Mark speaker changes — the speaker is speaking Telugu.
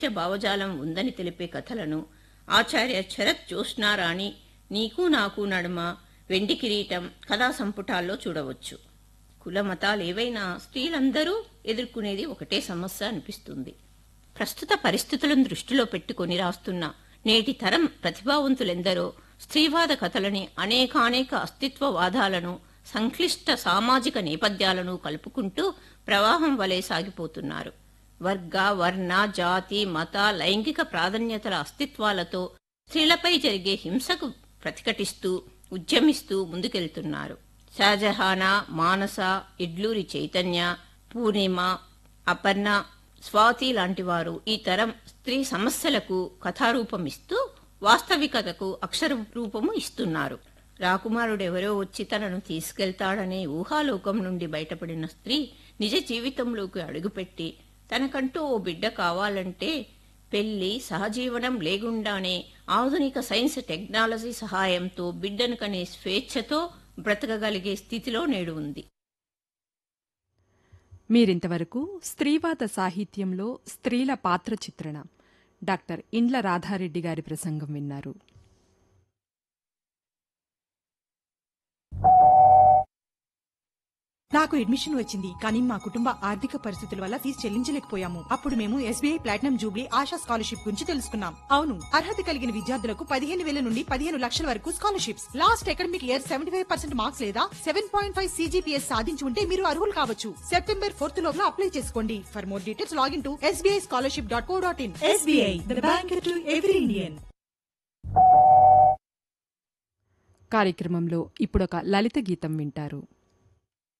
Speaker 1: భావజాలం ఉందని తెలిపే కథలను ఆచార్య శరత్ జ్యోత్స్నారాణి నీకు నాకు నడుమ వెండి కిరీటం కథా సంపుటాల్లో చూడవచ్చు కుల మతాలేవైనా స్త్రీలందరూ ఎదుర్కొనేది ఒకటే సమస్య అనిపిస్తుంది ప్రస్తుత పరిస్థితులను దృష్టిలో పెట్టుకుని రాస్తున్న నేటి తరం ప్రతిభావంతులెందరో స్త్రీవాద కథలని అనేకానేక అస్తిత్వవాదాలను సంక్లిష్ట సామాజిక నేపథ్యాలను కలుపుకుంటూ ప్రవాహం వలె సాగిపోతున్నారు వర్గ వర్ణ జాతి మత లైంగిక ప్రాధాన్యతల అస్తిత్వాలతో స్త్రీలపై జరిగే హింసకు ప్రతిఘటిస్తూ ఉద్యమిస్తూ ముందుకెళ్తున్నారు షాజహాన మానస ఇడ్లూరి చైతన్య పూర్ణిమ అపర్ణ స్వాతి లాంటి వారు ఈ తరం స్త్రీ సమస్యలకు కథారూపం ఇస్తూ వాస్తవికతకు అక్షర రూపము ఇస్తున్నారు రాకుమారుడెవరో వచ్చి తనను తీసుకెళ్తాడనే ఊహాలోకం నుండి బయటపడిన స్త్రీ నిజ జీవితంలోకి అడుగుపెట్టి తనకంటూ ఓ బిడ్డ కావాలంటే పెళ్లి సహజీవనం లేకుండానే ఆధునిక సైన్స్ టెక్నాలజీ సహాయంతో బిడ్డను కనే స్వేచ్ఛతో బ్రతకగలిగే స్థితిలో నేడు ఉంది
Speaker 2: మీరింతవరకు స్త్రీవాద సాహిత్యంలో స్త్రీల పాత్ర చిత్రణ డాక్టర్ ఇండ్ల రాధారెడ్డి గారి ప్రసంగం విన్నారు
Speaker 3: నాకు అడ్మిషన్ వచ్చింది కానీ మా కుటుంబ ఆర్థిక పరిస్థితుల వల్ల ఫీజు చెల్లించలేకపోయాము అప్పుడు మేము SBI platinum jubilee Asha scholarship గురించి తెలుసుకున్నాం అవును అర్హత కలిగిన విద్యార్థులకు పదిహేను వేల నుండి పదిహేను లక్షల వరకు scholarships last academic year seventy five percent marks లేదా సెవెన్ పాయింట్ ఫైవ్ సీజీపీఎస్ సాధించి ఉంటే మీరు అర్హులు కావచ్చు సెప్టెంబర్ ఫోర్త్ లోపల అప్లై చేసుకోండి for more details login to SBI scholarship dot co dot in SBI the bank to every Indian
Speaker 2: కార్యక్రమంలో ఇప్పుడొక లలిత గీతం వింటారు